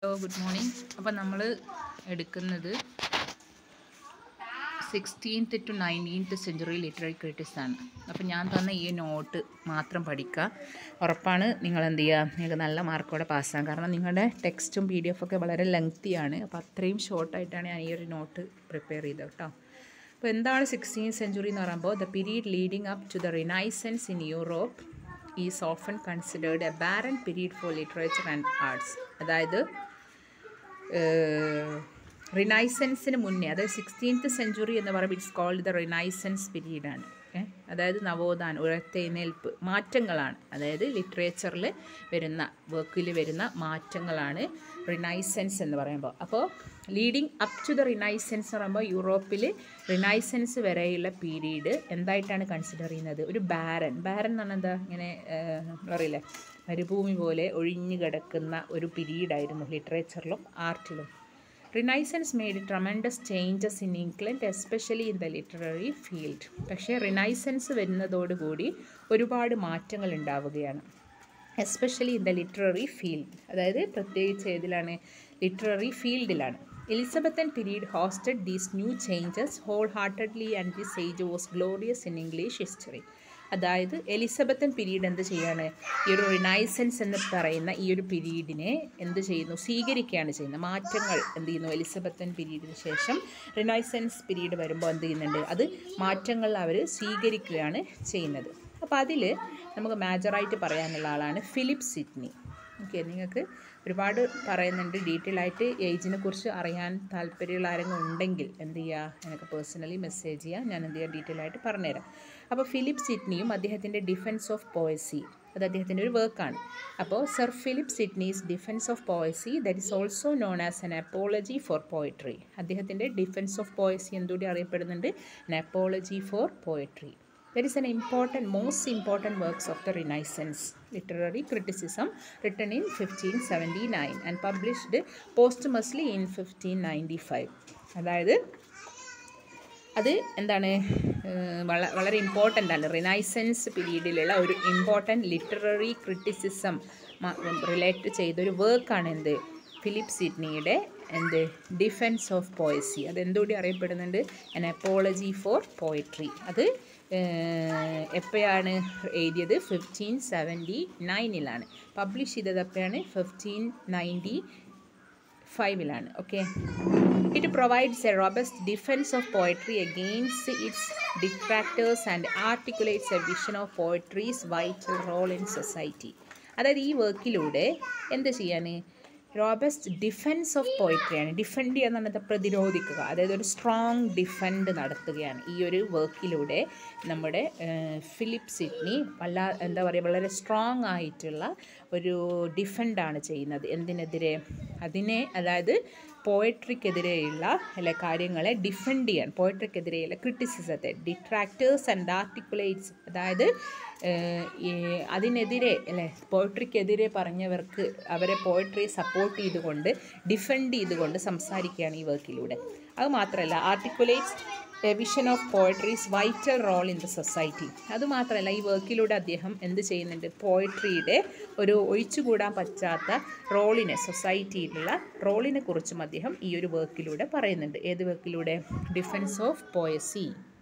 Hello good morning അപ്പം നമ്മൾ എടുക്കുന്നത് sixteenth to nineteenth century literary critics ആണ് അപ്പം ഞാൻ തന്ന ഈ നോട്ട് മാത്രം പഠിക്കുക ഉറപ്പാണ് നിങ്ങൾ എന്ത് ചെയ്യുക നിങ്ങൾക്ക് നല്ല മാർക്കോടെ പാസ്സാകാം കാരണം നിങ്ങളുടെ ടെക്സ്റ്റും പി ഡി എഫ് ഒക്കെ വളരെ ലെങ്തിയാണ് അപ്പോൾ അത്രയും ഷോർട്ടായിട്ടാണ് ഞാൻ ഈ ഒരു നോട്ട് പ്രിപ്പയർ ചെയ്തത് കേട്ടോ അപ്പോൾ എന്താണ് സിക്സ്റ്റീൻ സെഞ്ചുറി എന്ന് പറയുമ്പോൾ the period leading up to the renaissance in Europe is often considered a barren period for literature and arts അതായത് റിനൈസൻസിന് മുന്നേ അതായത് സിക്സ്റ്റീൻത്ത് സെഞ്ചുറി എന്ന് പറയുമ്പോൾ ഇറ്റ്സ് കോൾഡ് ദ റിനൈസൻസ് പീരീഡാണ് ഓക്കെ അതായത് നവോത്ഥാനം ഉയർത്തെഴുന്നേൽപ്പ് മാറ്റങ്ങളാണ് അതായത് ലിറ്ററേച്ചറിൽ വരുന്ന വർക്കിൽ വരുന്ന മാറ്റങ്ങളാണ് റിനൈസൻസ് എന്ന് പറയുമ്പോൾ അപ്പോൾ leading up to the renaissance എന്ന് പറയുമ്പോൾ യൂറോപ്പിൽ റിനൈസൻസ് വരെയുള്ള പീരീഡ് എന്തായിട്ടാണ് കൺസിഡർ ചെയ്യുന്നത് ഒരു ബാരൻ ബാരൻ എന്ന് പറഞ്ഞാൽ എന്താ ഇങ്ങനെ നമ്മളറിയില്ലേ മരുഭൂമി പോലെ ഒഴിഞ്ഞു കിടക്കുന്ന ഒരു പീരീഡായിരുന്നു ലിറ്ററേച്ചറിലും ആർട്ടിലും renaissance made tremendous changes in England especially in the literary field പക്ഷേ റിനൈസൻസ് വരുന്നതോടുകൂടി ഒരുപാട് മാറ്റങ്ങൾ ഉണ്ടാവുകയാണ് especially in the literary field അതായത് പ്രത്യേകിച്ച് ഏതിലാണ് ലിറ്റററി ഫീൽഡിലാണ് Elizabethan period hosted these new changes wholeheartedly and this age was glorious in English history അതായത് എലിസബത്തൻ പീരീഡ് എന്ത് ചെയ്യാണ് ഈ ഒരു റിനൈസൻസ് എന്ന് പറയുന്ന ഈ ഒരു പീരീഡിനെ എന്ത് ചെയ്യുന്നു സ്വീകരിക്കുകയാണ് ചെയ്യുന്നത് മാറ്റങ്ങൾ എന്ത് ചെയ്യുന്നു എലിസബത്തൻ പീരീഡിന് ശേഷം റിനൈസൻസ് പീരീഡ് വരുമ്പോൾ എന്ത് ചെയ്യുന്നുണ്ട് അത് മാറ്റങ്ങൾ അവർ സ്വീകരിക്കുകയാണ് ചെയ്യുന്നത് അപ്പോൾ അതിൽ നമുക്ക് മേജറായിട്ട് പറയാനുള്ള ആളാണ് ഫിലിപ്പ് സിഡ്നി ഓക്കെ നിങ്ങൾക്ക് ഒരുപാട് പറയുന്നുണ്ട് ഡീറ്റെയിൽ ആയിട്ട് ഏജിനെ കുറിച്ച് അറിയാൻ താല്പര്യമുള്ള ആരെങ്കിലും ഉണ്ടെങ്കിൽ എന്ത് ചെയ്യുക എനിക്ക് പേഴ്സണലി മെസ്സേജ് ചെയ്യുക ഞാൻ എന്ത് ചെയ്യുക ഡീറ്റെയിൽ ആയിട്ട് പറഞ്ഞുതരാം അപ്പോൾ ഫിലിപ്പ് സിഡ്നിയും അദ്ദേഹത്തിൻ്റെ ഡിഫൻസ് ഓഫ് പോയസി അത് അദ്ദേഹത്തിൻ്റെ ഒരു വർക്കാണ് അപ്പോൾ sir Philip Sidney's defence of poesy that is also known as an apology for poetry അദ്ദേഹത്തിൻ്റെ ഡിഫൻസ് ഓഫ് പോയസി എന്തുകൂടി അറിയപ്പെടുന്നുണ്ട് an apology for poetry That is an important, most important works of the Renaissance literary criticism written in 1579 and published posthumously in 1595. അതായത് അത് എന്താണ് വള വളരെ important ആണ് renaissance പീരീഡിലുള്ള ഒരു ഇമ്പോർട്ടൻറ്റ് ലിറ്റററി ക്രിറ്റിസിസം റിലേറ്റ് ചെയ്തൊരു വർക്കാണ് എന്ത് ഫിലിപ്പ് സിഡ്നിയുടെ എന്ത് ഡിഫെൻസ് ഓഫ് പോയസി അത് എന്തുകൂടി അറിയപ്പെടുന്നുണ്ട് എൻ അപ്പോളജി ഫോർ പോയട്രി അത് എപ്പോഴാണ് എഴുതിയത് ഫിഫ്റ്റീൻ സെവൻറ്റി നയനിലാണ് പബ്ലിഷ് ചെയ്തത് എപ്പോഴാണ് ഫിഫ്റ്റീൻ നയൻറ്റി ഫൈവിലാണ് okay it provides a robust defence of poetry against its detractors and articulates a vision of poetry's vital role in society അതായത് ഈ വർക്കിലൂടെ എന്ത് ചെയ്യാൻ റോബസ്റ്റ് ഡിഫെൻസ് ഓഫ് പോയിട്രിയാണ് ഡിഫെൻഡ് ചെയ്യുക എന്ന് പറഞ്ഞാൽ പ്രതിരോധിക്കുക അതായത് ഒരു സ്ട്രോങ് ഡിഫെൻഡ് നടത്തുകയാണ് ഈ ഒരു വർക്കിലൂടെ നമ്മുടെ ഫിലിപ്പ് സിഡ്നി വല്ല എന്താ പറയുക വളരെ സ്ട്രോങ് ആയിട്ടുള്ള ഒരു ഡിഫെൻഡാണ് ചെയ്യുന്നത് എന്തിനെതിരെ അതിനെ അതായത് പോയട്രിക്കെതിരെയുള്ള അല്ലെ കാര്യങ്ങളെ ഡിഫെൻഡ് ചെയ്യാൻ പോയട്രിക്കെതിരെയുള്ള ക്രിറ്റിസിസത്തെ ഡിട്രാക്ടേഴ്സ് ആൻഡ് ആർട്ടിക്കുലേറ്റ്സ് അതായത് അതിനെതിരെ അല്ലേ പോയട്രിക്കെതിരെ പറഞ്ഞവർക്ക് അവരെ പോയട്രി സപ്പോർട്ട് ചെയ്തുകൊണ്ട് ഡിഫെൻഡ് ചെയ്തുകൊണ്ട് സംസാരിക്കുകയാണ് ഈ വർക്കിലൂടെ അത് മാത്രമല്ല articulates a vision of poetry's vital role in the society അതുമാത്രമല്ല ഈ വർക്കിലൂടെ അദ്ദേഹം എന്ത് ചെയ്യുന്നുണ്ട് പോയട്രിയുടെ ഒരു ഒഴിച്ചുകൂടാൻ പറ്റാത്ത റോളിനെ സൊസൈറ്റിയിലുള്ള റോളിനെ കുറിച്ചും അദ്ദേഹം ഈ ഒരു വർക്കിലൂടെ പറയുന്നുണ്ട് ഏത് വർക്കിലൂടെ ഡിഫൻസ് ഓഫ് പോയസി